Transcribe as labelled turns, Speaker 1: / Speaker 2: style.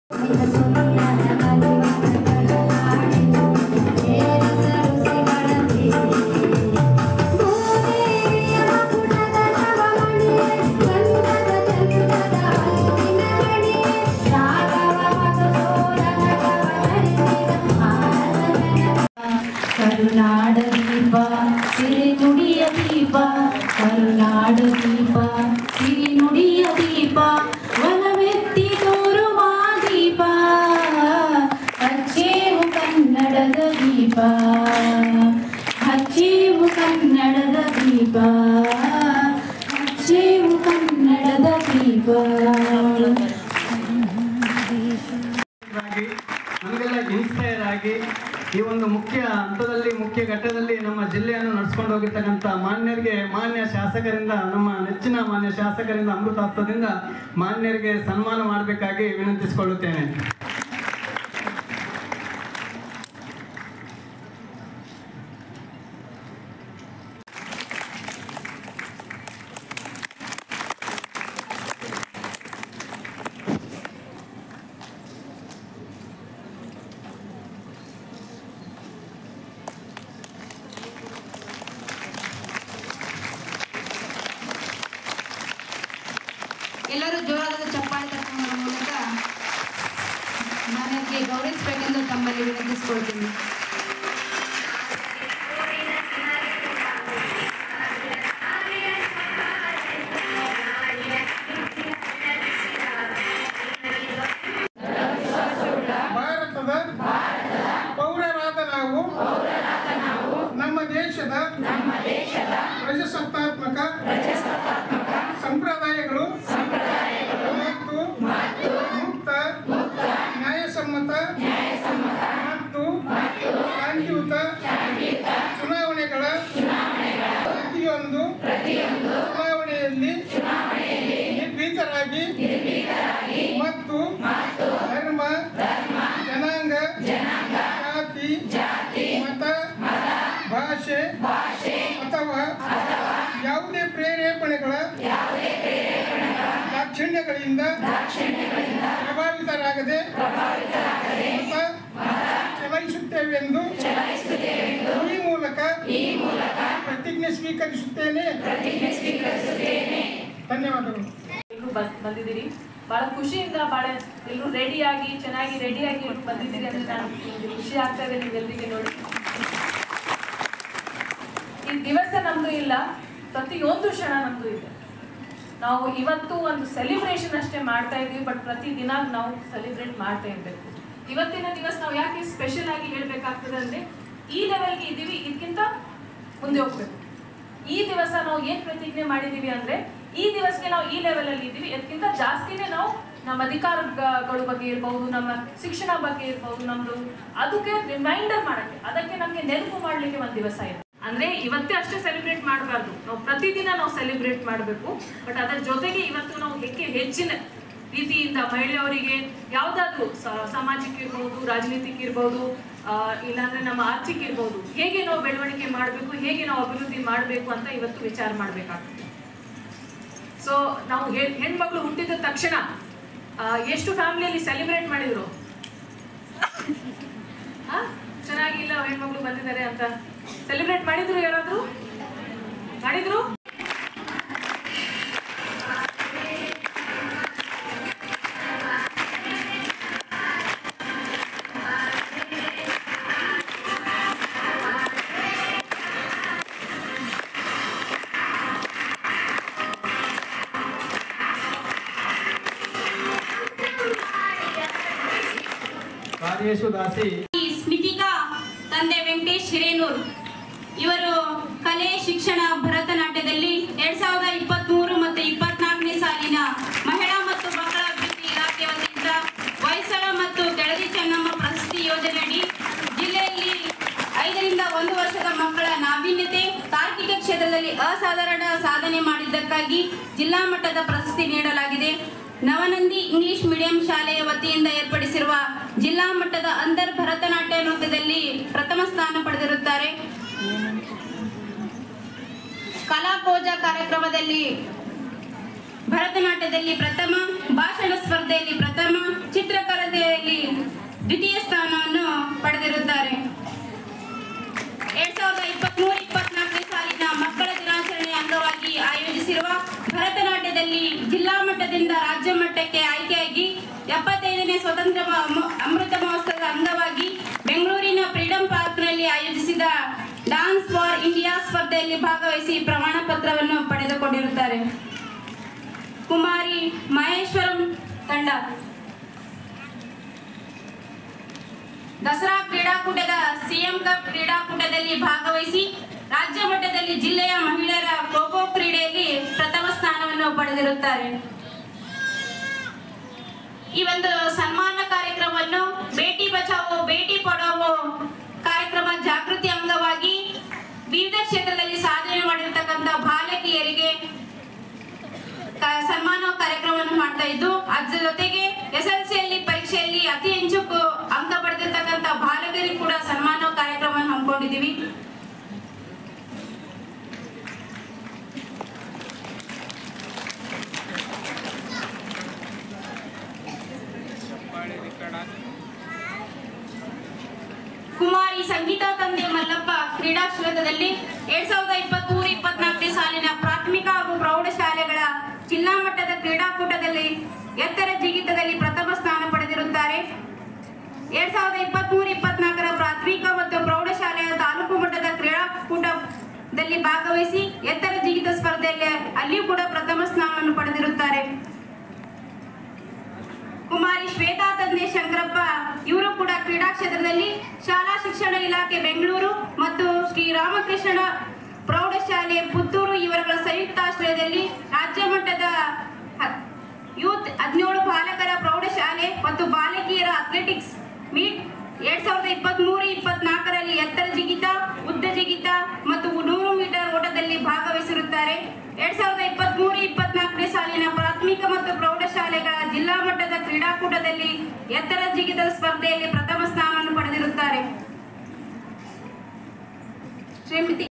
Speaker 1: ಕರುನಾಡ ದೀಪ ಸಿರಿ ನುಡಿಯ ದೀಪ ಕರುನಾಡ ದೀಪ ಸಿರಿ ನುಡಿಯ ದೀಪ ಒಲವೆತ್ತಿ ತೋರುವ ದೀಪ ಹಚ್ಚೇವು ಕನ್ನಡದ ದೀಪ ಹಚ್ಚೇವು ಕನ್ನಡದ ದೀಪ ಹಚ್ಚೇವು ಕನ್ನಡದ ದೀಪ
Speaker 2: ಆಗಿ ನಮಗೆಲ್ಲ ಇನ್ಸ್ಪೈರ್ ಆಗಿ ಈ ಒಂದು ಮುಖ್ಯ ಹಂತದಲ್ಲಿ ಮುಖ್ಯ ಘಟ್ಟದಲ್ಲಿ ನಮ್ಮ ಜಿಲ್ಲೆಯನ್ನು ನಡೆಸ್ಕೊಂಡು ಹೋಗಿರ್ತಕ್ಕಂಥ ಮಾನ್ಯರಿಗೆ ಮಾನ್ಯ ಶಾಸಕರಿಂದ ನಮ್ಮ ನೆಚ್ಚಿನ ಮಾನ್ಯ ಶಾಸಕರಿಂದ ಅಮೃತಾಸ್ತ್ರದಿಂದ ಮಾನ್ಯರಿಗೆ ಸನ್ಮಾನ ಮಾಡಬೇಕಾಗಿ ವಿನಂತಿಸಿಕೊಳ್ಳುತ್ತೇನೆ
Speaker 3: ಎಲ್ಲರೂ ಜೋರಾದ ಚಪ್ಪಾಳೆ ತಟ್ಟುವ ಮೂಲಕ ನನಗೆ ಗೌರವಿಸಬೇಕೆಂದು ತಮ್ಮಲ್ಲಿ ವಿನಂತಿಸಿಕೊಳ್ತೀನಿ
Speaker 4: ಭಾರತದ ಪೌರರಾದ ನಾವು ನಮ್ಮ ದೇಶದ ಪ್ರಜಾಸತ್ತಾತ್ಮಕ ಸಂಪ್ರದಾಯಗಳು ಮತ್ತು ಮುಕ್ತ ನ್ಯಾಯಸಮ್ಮತ ಮತ್ತು ಶಾಂತಿಯುತ ಚುನಾವಣೆಗಳ ಪ್ರತಿಯೊಂದು ಚುನಾವಣೆಯಲ್ಲಿ ನಿರ್ಭೀತರಾಗಿ ಮತ್ತು ಧರ್ಮ ಜನಾಂಗ ಜಾತಿ ಮತ ಭಾಷೆ ಅಥವಾ ಯಾವುದೇ ಪ್ರೇರೇಪಣೆಗಳ ದಾಕ್ಷಿಣ್ಯಗಳಿಂದ ಪ್ರಭಾವಿತರಾಗದೆ ಮತ ಚಲಾಯಿಸುತ್ತೇವೆಂದು ಈ ಮೂಲಕ ಪ್ರತಿಜ್ಞೆ ಸ್ವೀಕರಿಸುತ್ತೇನೆ ಧನ್ಯವಾದಗಳು
Speaker 5: ಎಲ್ಲರೂ ಬಂದ್ ಬಂದಿದ್ದೀರಿ ಭಾಳ ಖುಷಿಯಿಂದ ಭಾಳ ಎಲ್ಲರೂ ರೆಡಿಯಾಗಿ ಚೆನ್ನಾಗಿ ರೆಡಿಯಾಗಿ ಎಲ್ಲರೂ ಬಂದಿದ್ದೀರಿ ಅಂದ್ರೆ ನಾನು ನಿಮ್ಗೆ ಖುಷಿ ಆಗ್ತಾ ಇದೆ ನೀವೆಲ್ಲರಿಗೆ ನೋಡಿ ಈ ದಿವಸ ನಮ್ದು ಇಲ್ಲ ಪ್ರತಿಯೊಂದು ಕ್ಷಣ ನಮ್ದು ಇದೆ ನಾವು ಇವತ್ತು ಒಂದು ಸೆಲಿಬ್ರೇಷನ್ ಅಷ್ಟೇ ಮಾಡ್ತಾ ಇದೀವಿ ಬಟ್ ಪ್ರತಿ ದಿನ ನಾವು ಸೆಲಿಬ್ರೇಟ್ ಮಾಡ್ತಾ ಇರ್ಬೇಕು ಇವತ್ತಿನ ದಿವಸ ನಾವು ಯಾಕೆ ಸ್ಪೆಷಲ್ ಆಗಿ ಹೇಳ್ಬೇಕಾಗ್ತದೆ ಅಂದ್ರೆ ಈ ಲೆವೆಲ್ಗೆ ಇದ್ದೀವಿ ಇದಕ್ಕಿಂತ ಮುಂದೆ ಹೋಗ್ಬೇಕು ಈ ದಿವಸ ನಾವು ಏನ್ ಪ್ರತಿಜ್ಞೆ ಮಾಡಿದೀವಿ ಅಂದ್ರೆ ಈ ದಿವಸಕ್ಕೆ ನಾವು ಈ ಲೆವೆಲ್ ಅಲ್ಲಿ ಇದ್ದೀವಿ ಅದಕ್ಕಿಂತ ಜಾಸ್ತಿನೇ ನಾವು ನಮ್ಮ ಅಧಿಕಾರಗಳ ಬಗ್ಗೆ ಇರ್ಬಹುದು ನಮ್ಮ ಶಿಕ್ಷಣ ಬಗ್ಗೆ ಇರ್ಬಹುದು ನಮ್ದು ಅದಕ್ಕೆ ರಿಮೈಂಡರ್ ಮಾಡಕ್ಕೆ ಅದಕ್ಕೆ ನಮ್ಗೆ ನೆನಪು ಮಾಡ್ಲಿಕ್ಕೆ ಒಂದ್ ದಿವಸ ಇದೆ ಅಂದ್ರೆ ಇವತ್ತೇ ಅಷ್ಟೇ ಸೆಲೆಬ್ರೇಟ್ ಮಾಡಬಾರ್ದು ನಾವು ಪ್ರತಿದಿನ ನಾವು ಸೆಲೆಬ್ರೇಟ್ ಮಾಡಬೇಕು ಬಟ್ ಅದರ ಜೊತೆಗೆ ಇವತ್ತು ನಾವು ಹೆಚ್ಚೆ ಹೆಚ್ಚಿನ ರೀತಿಯಿಂದ ಮಹಿಳೆಯವರಿಗೆ ಯಾವ್ದಾದ್ರು ಸ- ಸಮಾಜಕ್ಕೆ ಇರ್ಬೋದು ರಾಜನೀತಿಗೆ ಇರ್ಬೋದು ಆ, ಇಲ್ಲಾಂದ್ರೆ ನಮ್ಮ ಆರ್ಥಿಕ ಇರ್ಬೋದು ಹೇಗೆ ನಾವು ಬೆಳವಣಿಗೆ ಮಾಡಬೇಕು ಹೇಗೆ ನಾವು ಅಭಿವೃದ್ಧಿ ಮಾಡಬೇಕು ಅಂತ ಇವತ್ತು ವಿಚಾರ ಮಾಡಬೇಕಾಗ್ತದೆ ಸೊ ನಾವು ಹೆ- ಹೆಣ್ಮಕ್ಳು ಹುಟ್ಟಿದ ತಕ್ಷಣ ಆ, ಎಷ್ಟು ಫ್ಯಾಮಿಲಿಯಲ್ಲಿ ಸೆಲೆಬ್ರೇಟ್ ಮಾಡಿದ್ರು ಆ? ಚೆನ್ನಾಗಿಲ್ಲ ಹೆಣ್ಮಕ್ಳು ಬಂದಿದ್ದಾರೆ ಅಂತ ಸೆಲೆಬ್ರೇಟ್ ಮಾಡಿದ್ರು ಯಾರಾದ್ರು ಮಾಡಿದ್ರು
Speaker 2: ಕಾರ್ಯೇಶು ದಾಸಿ
Speaker 6: ಈ ಸ್ಮಿತಿಕಾ ತಂದೆ ವೆಂಕಟೇಶ್ ಹಿರೇನೂರ್ ಇವರು ಕಲೆ ಶಿಕ್ಷಣ ಭರತನಾಟ್ಯದಲ್ಲಿ ಎರಡ್ ಸಾವಿರದ ಇಪ್ಪತ್ಮೂರು ಮತ್ತು ಇಪ್ಪತ್ನಾಲ್ಕನೇ ಸಾಲಿನ ಮಹಿಳಾ ಮತ್ತು ಮಕ್ಕಳ ಅಭಿವೃದ್ಧಿ ಇಲಾಖೆ ವತಿಯಿಂದ ಹೊಯ್ಸಳ ಮತ್ತು ಕೆಳದಿ ಚೆನ್ನಮ್ಮ ಪ್ರಶಸ್ತಿ ಯೋಜನೆಯಡಿ ಜಿಲ್ಲೆಯಲ್ಲಿ ಐದರಿಂದ ಒಂದು ವರ್ಷದ ಮಕ್ಕಳ ನಾವೀನ್ಯತೆ ತಾರ್ಕಿಕ ಕ್ಷೇತ್ರದಲ್ಲಿ ಅಸಾಧಾರಣ ಸಾಧನೆ ಮಾಡಿದ್ದಕ್ಕಾಗಿ ಜಿಲ್ಲಾ ಮಟ್ಟದ ಪ್ರಶಸ್ತಿ ನೀಡಲಾಗಿದೆ ನವನಂದಿ ಇಂಗ್ಲಿಷ್ ಮೀಡಿಯಂ ಶಾಲೆಯ ವತಿಯಿಂದ ಏರ್ಪಡಿಸಿರುವ ಜಿಲ್ಲಾ ಮಟ್ಟದ ಅಂತರ್ ಭರತನಾಟ್ಯ ನೃತ್ಯದಲ್ಲಿ ಪ್ರಥಮ ಸ್ಥಾನ ಪಡೆದಿರುತ್ತಾರೆ ಕಲಾಕೋಜ ಕಾರ್ಯಕ್ರಮದಲ್ಲಿ ಭರತನಾಟ್ಯದಲ್ಲಿ ಪ್ರಥಮ ಭಾಷಣ ಸ್ಪರ್ಧೆಯಲ್ಲಿ ಪ್ರಥಮ ಚಿತ್ರಕಲೆಯಲ್ಲಿ ದ್ವಿತೀಯ ಸ್ಥಾನವನ್ನು ಪಡೆದಿರುತ್ತಾರೆ ಎರಡ್ ಸಾವಿರದ ಇಪ್ಪತ್ಮೂರು ಇಪ್ಪತ್ನಾಲ್ಕನೇ ಸಾಲಿನ ಮಕ್ಕಳ ದಿನಾಚರಣೆ ಅಂಗವಾಗಿ ಆಯೋಜಿಸಿರುವ ಭರತನಾಟ್ಯದಲ್ಲಿ ಜಿಲ್ಲಾ ಮಟ್ಟದಿಂದ ರಾಜ್ಯ ಮಟ್ಟಕ್ಕೆ ಆಯ್ಕೆಯಾಗಿ ಎಪ್ಪತ್ತೈದನೇ ಸ್ವತಂತ್ರ ಮ- ಅಮೃತ ಮಹೋತ್ಸವದ ಅಂಗವಾಗಿ ಬೆಂಗಳೂರಿನ ಫ್ರೀಡಂ ಪಾರ್ಕ್ನಲ್ಲಿ ಆಯೋಜಿಸಿದ ಡಾನ್ಸ್ ಫಾರ್ ಇಂಡಿಯಾ ಸ್ಪರ್ಧೆಯಲ್ಲಿ ಭಾಗವಹಿಸಿ ಪ್ರಮಾಣ ಪತ್ರವನ್ನು ಪಡೆದುಕೊಂಡಿರುತ್ತಾರೆ ಕುಮಾರಿ ಮಹೇಶ್ವರಂ ತಂಡ ದಸರಾ ಕ್ರೀಡಾಕೂಟದ ಸಿಎಂ ಕಪ್ ಕ್ರೀಡಾಕೂಟದಲ್ಲಿ ಭಾಗವಹಿಸಿ ರಾಜ್ಯ ಮಟ್ಟದಲ್ಲಿ ಜಿಲ್ಲೆಯ ಮಹಿಳೆಯರ ಖೋಖೋ ಕ್ರೀಡೆಯಲ್ಲಿ ಪ್ರಥಮ ಸ್ಥಾನವನ್ನು ಪಡೆದಿರುತ್ತಾರೆ ಈ ಒಂದು ಸನ್ಮಾನ ಕಾರ್ಯಕ್ರಮವನ್ನು ಬೇಟಿ ಬಚಾವೋ ಬೇಟಿ ಪಡಾವೋ ಕಾರ್ಯಕ್ರಮ ಜಾಗೃತಿ ಅಂಗವಾಗಿ ವಿವಿಧ ಕ್ಷೇತ್ರದಲ್ಲಿ ಸಾಧನೆ ಮಾಡಿರ್ತಕ್ಕಂಥ ಬಾಲಕಿಯರಿಗೆ ಕ- ಸನ್ಮಾನ ಕಾರ್ಯಕ್ರಮವನ್ನು ಮಾಡ್ತಾ ಇದ್ದು ಅದ್ರ ಜೊತೆಗೆ ಎಸ್ ಎಲ್ ಸಿಯಲ್ಲಿ ಪರೀಕ್ಷೆಯಲ್ಲಿ ಅತಿ ಹೆಚ್ಚು ಕು- ಅಂಕ ಪಡೆದಿರ್ತಕ್ಕಂಥ ಬಾಲಕರಿಗೆ ಕೂಡ ಸನ್ಮಾನ ಕಾರ್ಯಕ್ರಮವನ್ನು ಹಮ್ಮಿಕೊಂಡಿದ್ದೀವಿ ಕುಮಾರಿ ಸಂಗೀತಾ ತಂದೆ ಮಲ್ಲಪ್ಪ ಕ್ರೀಡಾ ಕ್ಷೇತ್ರದಲ್ಲಿ ಎರಡ್ ಸಾವಿರದ ಇಪ್ಪತ್ಮೂರು ಇಪ್ಪತ್ನಾಲ್ಕನೇ ಸಾಲಿನ ಪ್ರಾಥಮಿಕ ಹಾಗೂ ಪ್ರೌಢಶಾಲೆಗಳ ಜಿಲ್ಲಾ ಮಟ್ಟದ ಕ್ರೀಡಾಕೂಟದಲ್ಲಿ ಎತ್ತರ ಜಿಗಿತದಲ್ಲಿ ಪ್ರಥಮ ಸ್ಥಾನ ಪಡೆದಿರುತ್ತಾರೆ ಎರಡ್ ಸಾವಿರದ ಇಪ್ಪತ್ಮೂರು ಇಪ್ಪತ್ನಾಲ್ಕರ ಪ್ರಾಥಮಿಕ ಮತ್ತು ಪ್ರೌಢಶಾಲೆಯ ತಾಲೂಕು ಮಟ್ಟದ ಕ್ರೀಡಾಕೂಟದಲ್ಲಿ ಭಾಗವಹಿಸಿ ಎತ್ತರ ಜಿಗಿತ ಸ್ಪರ್ಧೆಯಲ್ಲಿ ಅಲ್ಲಿಯೂ ಕೂಡ ಪ್ರಥಮ ಸ್ಥಾನವನ್ನು ಪಡೆದಿರುತ್ತಾರೆ ಕುಮಾರಿ ಶ್ವೇತಾ ತಂದೆ ಶಂಕರಪ್ಪ ಇವರು ಕೂಡ ಕ್ರೀಡಾ ಕ್ಷೇತ್ರದಲ್ಲಿ ಶಾಲಾ ಶಿಕ್ಷಣ ಇಲಾಖೆ ಬೆಂಗಳೂರು ಮತ್ತು ಶ್ರೀ ರಾಮಕೃಷ್ಣ ಪ್ರೌಢಶಾಲೆ ಪುತ್ತೂರು ಇವರುಗಳ ಸಂಯುಕ್ತಾಶ್ರಯದಲ್ಲಿ ರಾಜ್ಯ ಮಟ್ಟದ ಹ- ಯೂತ್ ಹದಿನೇಳು ಬಾಲಕರ ಪ್ರೌಢಶಾಲೆ ಮತ್ತು ಬಾಲಕಿಯರ ಅಥ್ಲೆಟಿಕ್ಸ್ ಮೀಟ್ ಎರಡ್ ಸಾವಿರದ ಇಪ್ಪತ್ತ್ ಮೂರು ಇಪ್ಪತ್ನಾಲ್ಕರಲ್ಲಿ ಎತ್ತರ ಜಿಗಿತ ಉದ್ದ ಜಿಗಿತ ಮತ್ತು ನೂರು ಮೀಟರ್ ಓಟದಲ್ಲಿ ಭಾಗವಹಿಸಿರುತ್ತಾರೆ ಎರಡ್ ಸಾವಿರದ ಇಪ್ಪತ್ತ್ ಮೂರು ಇಪ್ಪತ್ನಾಲ್ಕನೇ ಸಾಲಿನ ಪ್ರಾಥಮಿಕ ಮತ್ತು ಪ್ರೌಢಶಾಲೆಗಳ ಜಿಲ್ಲಾ ಮಟ್ಟದ ಕ್ರೀಡಾಕೂಟದಲ್ಲಿ ಎತ್ತರ ಜಿಗಿತ ಸ್ಪರ್ಧೆಯಲ್ಲಿ ಪ್ರಥಮ ಸ್ಥಾನವನ್ನು ಪಡೆದಿರುತ್ತಾರೆ ಶ್ರೀಮತಿ